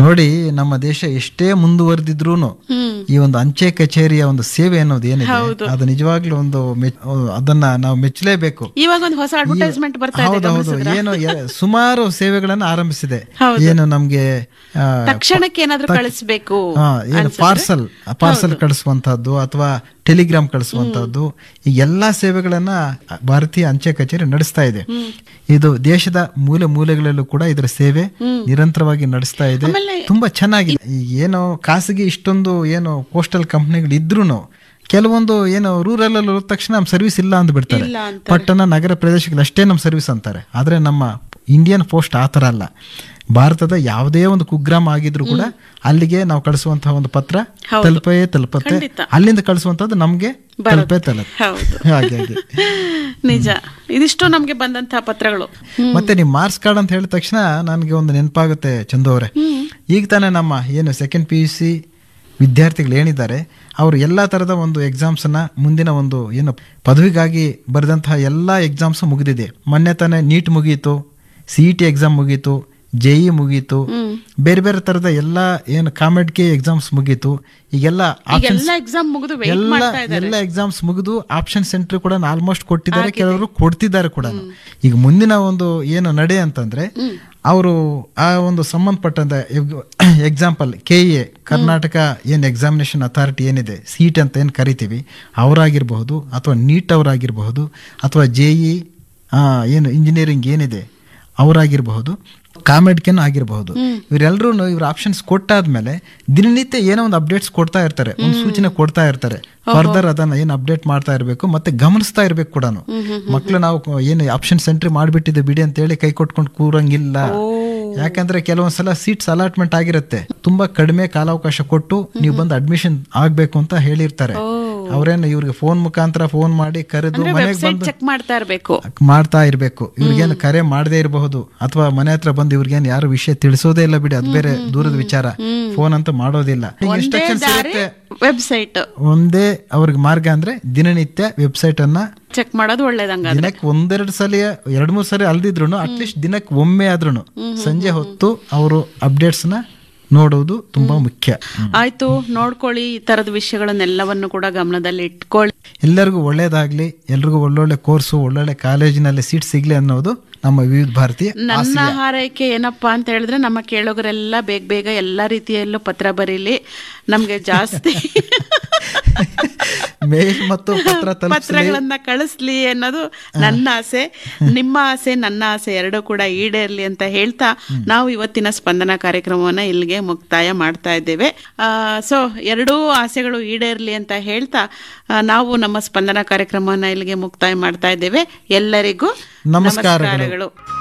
ನೋಡಿ ನಮ್ಮ ದೇಶ ಎಷ್ಟೇ ಮುಂದುವರೆದಿದ್ರು ಈ ಒಂದು ಅಂಚೆ ಕಚೇರಿಯ ಒಂದು ಸೇವೆ ಅನ್ನೋದು ಏನಿದೆ ಅದು ನಿಜವಾಗ್ಲೂ ಒಂದು ಮೆಚ್- ಅದನ್ನ ನಾವು ಮೆಚ್ಚಲೇಬೇಕು ಇವಾಗ ಒಂದು ಹೊಸ ಅಡ್ವರ್ಟೈಸ್ಮೆಂಟ್ ಬರ್ತಾ ಇದೆ ಹೌದು ಹೌದು ಏನು ಎ- ಸುಮಾರು ಸೇವೆಗಳನ್ನು ಆರಂಭಿಸಿದೆ ಹೌದು. ಏನು ನಮ್ಗೆ ಆ, ತಕ್ಷಣಕ್ಕೆ ಏನಾದ್ರೂ ಕಳಿಸ್ಬೇಕು ಆ, ಏನು ಪಾರ್ಸಲ್ ಪಾರ್ಸಲ್ ಕಳಿಸುವಂತಹದ್ದು ಅಥವಾ ಟೆಲಿಗ್ರಾಮ್ ಕಳಿಸುವಂತಹದ್ದು ಈ ಎಲ್ಲಾ ಸೇವೆಗಳನ್ನ ಭಾರತೀಯ ಅಂಚೆ ಕಚೇರಿ ನಡೆಸ್ತಾ ಇದೆ ಇದು ದೇಶದ ಮೂಲೆ ಮೂಲೆಗಳಲ್ಲೂ ಕೂಡ ಇದರ ಸೇವೆ ನಿರಂತರವಾಗಿ ನಡೆಸ್ತಾ ಇದೆ ತುಂಬಾ ಚೆನ್ನಾಗಿದೆ ಈ ಏನು ಖಾಸಗಿ ಇಷ್ಟೊಂದು ಏನು ಪೋಸ್ಟಲ್ ಕಂಪ್ನಿಗಳು ಇದ್ರೂನು ಕೆಲವೊಂದು ಏನು ರೂರಲ್ ಅಲ್ಲಿ ಹೋದ ತಕ್ಷಣ ನಮ್ಮ ಸರ್ವಿಸ್ ಇಲ್ಲ ಅಂತ ಬಿಡ್ತಾರೆ ಇಲ್ಲ ಅಂತ ಪಟ್ಟಣ ನಗರ ಪ್ರದೇಶಗಳು ಅಷ್ಟೇ ನಮ್ಮ ಸರ್ವಿಸ್ ಅಂತಾರೆ ಆದ್ರೆ ನಮ್ಮ ಇಂಡಿಯನ್ ಪೋಸ್ಟ್ ಆ ಥರ ಅಲ್ಲ ಭಾರತದ ಯಾವುದೇ ಒಂದು ಕುಗ್ರಾಮ ಆಗಿದ್ರು ಕೂಡ ಅಲ್ಲಿಗೆ ನಾವು ಕಳಿಸುವಂತಹ ಒಂದು ಪತ್ರ ತಲುಪೇ ತಲುಪತ್ತೆ ಖಂಡಿತ. ಅಲ್ಲಿಂದ ಕಳಿಸುವಂತದ್ದು ನಮ್ಗೆ ತಲುಪೇ ತಲುಪ ಹೌದು ಹಾಗೆ ಹಾಗೆ ನಿಜ ಇದಿಷ್ಟು ನಮ್ಗೆ ಬಂದಂತಹ ಪತ್ರಗಳು ಮತ್ತೆ ನೀವು ಮಾರ್ಕ್ಸ್ ಕಾರ್ಡ್ ಅಂತ ಹೇಳಿದ ತಕ್ಷಣ ನನಗೆ ಒಂದು ನೆನಪಾಗುತ್ತೆ ಚಂದು ಅವರೇ ಈಗ ತಾನೇ ನಮ್ಮ ಏನು ಸೆಕೆಂಡ್ ಪಿ ಯು ಸಿ ವಿದ್ಯಾರ್ಥಿಗಳು ಏನಿದ್ದಾರೆ ಅವರು ಎಲ್ಲ ಥರದ ಒಂದು ಎಕ್ಸಾಮ್ಸನ್ನ ಮುಂದಿನ ಒಂದು ಏನು ಪದವಿಗಾಗಿ ಬರೆದಂತಹ ಎಲ್ಲ ಎಕ್ಸಾಮ್ಸ್ ಮುಗಿದಿದೆ ಮೊನ್ನೆ ತಾನೇ ನೀಟ್ ಮುಗೀತು ಸಿ ಇ ಟಿ ಎಕ್ಸಾಮ್ ಮುಗೀತು ಜೆ ಇ ಮುಗೀತು ಬೇರೆ ಬೇರೆ ಥರದ ಎಲ್ಲ ಏನು ಕಾಮೆಡ್ ಕೆ ಎಕ್ಸಾಮ್ಸ್ ಮುಗೀತು ಈಗೆಲ್ಲ ಆಪ್ಷನ್ಸ್ ಎಲ್ಲ ಎಕ್ಸಾಮ್ ಮುಗಿದು ವೇಟ್ ಎಲ್ಲ ಮಾಡ್ತಾ ಇದ್ದಾರೆ ಎಲ್ಲ ಎಕ್ಸಾಮ್ಸ್ ಮುಗಿದು ಆಪ್ಷನ್ ಸೆಂಟರ್ ಕೂಡ ಆಲ್ಮೋಸ್ಟ್ ಕೊಟ್ಟಿದ್ದಾರೆ ಕೆಲವರು ಕೊಡ್ತಿದ್ದಾರೆ ಕೂಡ ಈಗ ಮುಂದಿನ ಒಂದು ಏನು ನಡೆ ಅಂತಂದ್ರೆ ಅವರು ಆ ಒಂದು ಸಂಬಂಧಪಟ್ಟಂತ ಎಕ್ಸಾಂಪಲ್ ಕೆ ಎ ಕರ್ನಾಟಕ ಏನು ಎಕ್ಸಾಮಿನೇಷನ್ ಅಥಾರಿಟಿ ಏನಿದೆ ಸೀಟ್ ಅಂತ ಏನು ಕರಿತೀವಿ ಅವರಾಗಿರಬಹುದು ಅಥವಾ ನೀಟ್ ಅವರಾಗಿರಬಹುದು ಅಥವಾ ಜೆ ಇ ಏನು ಇಂಜಿನಿಯರಿಂಗ್ ಏನಿದೆ ಅವರಾಗಿರಬಹುದು ಕಾಮೆಡ್ಕೆನ್ ಆಗಿರಬಹುದು ಇವರೆಲ್ಲರೂ ಇವ್ರ ಆಪ್ಷನ್ಸ್ ಕೊಟ್ಟಾದ್ಮೇಲೆ ದಿನನಿತ್ಯ ಏನೋ ಒಂದು ಅಪ್ಡೇಟ್ಸ್ ಕೊಡ್ತಾ ಇರ್ತಾರೆ ಒಂದು ಸೂಚನೆ ಕೊಡ್ತಾ ಇರ್ತಾರೆ ಫರ್ದರ್ ಅದನ್ನ ಏನು ಅಪ್ಡೇಟ್ ಮಾಡ್ತಾ ಇರಬೇಕು ಮತ್ತೆ ಗಮನಿಸ್ತಾ ಇರ್ಬೇಕು ಕೂಡ ಮಕ್ಳು ನಾವು ಏನು ಆಪ್ಷನ್ಸ್ ಎಂಟ್ರಿ ಮಾಡಿಬಿಟ್ಟಿದೆ ಬಿಡಿ ಅಂತ ಹೇಳಿ ಕೈ ಕೊಟ್ಕೊಂಡು ಕೂರಂಗಿಲ್ಲ ಯಾಕಂದ್ರೆ ಕೆಲವೊಂದ್ಸಲ ಸೀಟ್ಸ್ ಅಲಾಟ್ಮೆಂಟ್ ಆಗಿರುತ್ತೆ ತುಂಬಾ ಕಡಿಮೆ ಕಾಲಾವಕಾಶ ಕೊಟ್ಟು ನೀವು ಬಂದು ಅಡ್ಮಿಷನ್ ಆಗ್ಬೇಕು ಅಂತ ಹೇಳಿರ್ತಾರೆ ಅವ್ರೇನು ಇವ್ರಿಗೆ ಫೋನ್ ಮುಖಾಂತರ ಫೋನ್ ಮಾಡಿ ಕರೆದು ಮನೆಗೆ ವೆಬ್ಸೈಟ್ ಬಂದು ಚೆಕ್ ಮಾಡ್ತಾ ಇರ್ಬೇಕು ಮಾಡ್ತಾ ಇರ್ಬೇಕು ಇವ್ರಿಗೇನು ಕರೆ ಮಾಡದೇ ಇರಬಹುದು ಅಥವಾ ಮನೆ ಹತ್ರ ಬಂದು ಇವ್ರಿಗೇನು ಯಾರು ವಿಷಯ ತಿಳಿಸೋದೇ ಇಲ್ಲ ಬಿಡಿ ಅದು ಬೇರೆ ದೂರದ ವಿಚಾರ ಫೋನ್ ಅಂತ ಮಾಡೋದಿಲ್ಲ ಇನ್ಸ್ಟ್ರಕ್ಷನ್ಸ್ ಇರುತ್ತೆ ವೆಬ್ಸೈಟ್ ಒಂದೇ ಅವ್ರಿಗೆ ಮಾರ್ಗ ಅಂದ್ರೆ ದಿನನಿತ್ಯ ವೆಬ್ಸೈಟ್ ಅನ್ನ ಚೆಕ್ ಮಾಡೋದು ಒಳ್ಳೇದಂಗ ದಿನಕ್ಕೆ ಒಂದೆರಡು ಸಲ ಎರಡ್ ಮೂರ್ ಸಲ ಅಲ್ದಿದ್ರು ಅಟ್ಲೀಸ್ಟ್ ದಿನಕ್ಕೆ ಒಮ್ಮೆ ಆದ್ರೂ ಸಂಜೆ ಹೊತ್ತು ಅವರು ಅಪ್ಡೇಟ್ಸ್ ನ ನೋಡುವುದು ತುಂಬಾ ಮುಖ್ಯ ಆಯ್ತು ನೋಡ್ಕೊಳ್ಳಿ ಈ ತರದ ವಿಷಯಗಳನ್ನೆಲ್ಲವನ್ನು ಕೂಡ ಗಮನದಲ್ಲಿ ಇಟ್ಕೊಳ್ಳಿ ಎಲ್ಲರಿಗೂ ಒಳ್ಳೇದಾಗ್ಲಿ ಎಲ್ರಿಗೂ ಒಳ್ಳೊಳ್ಳೆ ಕೋರ್ಸು ಒಳ್ಳೊಳ್ಳೆ ಕಾಲೇಜಿನಲ್ಲಿ ಸೀಟ್ ಸಿಗ್ಲಿ ಅನ್ನೋದು ನಮ್ಮ ವಿವಿಧ ಭಾರತೀಯ ನನ್ನ ಹಾರೈಕೆ ಏನಪ್ಪಾ ಅಂತ ಹೇಳಿದ್ರೆ ನಮ್ಮ ಕೇಳೋಗರೆಲ್ಲ ಬೇಗ ಬೇಗ ಎಲ್ಲಾ ರೀತಿಯಲ್ಲೂ ಪತ್ರ ಬರೀಲಿ ನಮ್ಗೆ ಜಾಸ್ತಿ ಮೇಲ್ ಮತ್ತು ಪತ್ರ ತಲುಪಿಸಲಿ ಪತ್ರಗಳನ್ನ ಕಳಿಸ್ಲಿ ಅನ್ನೋದು ನನ್ನ ಆಸೆ ನಿಮ್ಮ ಆಸೆ ನನ್ನ ಆಸೆ ಎರಡೂ ಕೂಡ ಈಡೇರ್ಲಿ ಅಂತ ಹೇಳ್ತಾ ನಾವು ಇವತ್ತಿನ ಸ್ಪಂದನ ಕಾರ್ಯಕ್ರಮವನ್ನ ಇಲ್ಲಿಗೆ ಮುಕ್ತಾಯ ಮಾಡ್ತಾ ಇದ್ದೇವೆ ಸೊ ಎರಡೂ ಆಸೆಗಳು ಈಡೇರ್ಲಿ ಅಂತ ಹೇಳ್ತಾ ಆ, ನಾವು ನಮ್ಮ ಸ್ಪಂದನ ಕಾರ್ಯಕ್ರಮವನ್ನ ಇಲ್ಲಿಗೆ ಮುಕ್ತಾಯ ಮಾಡ್ತಾ ಇದ್ದೇವೆ ಎಲ್ಲರಿಗೂ ನಮಸ್ಕಾರಗಳು. ನಮಸ್ಕಾರಗಳು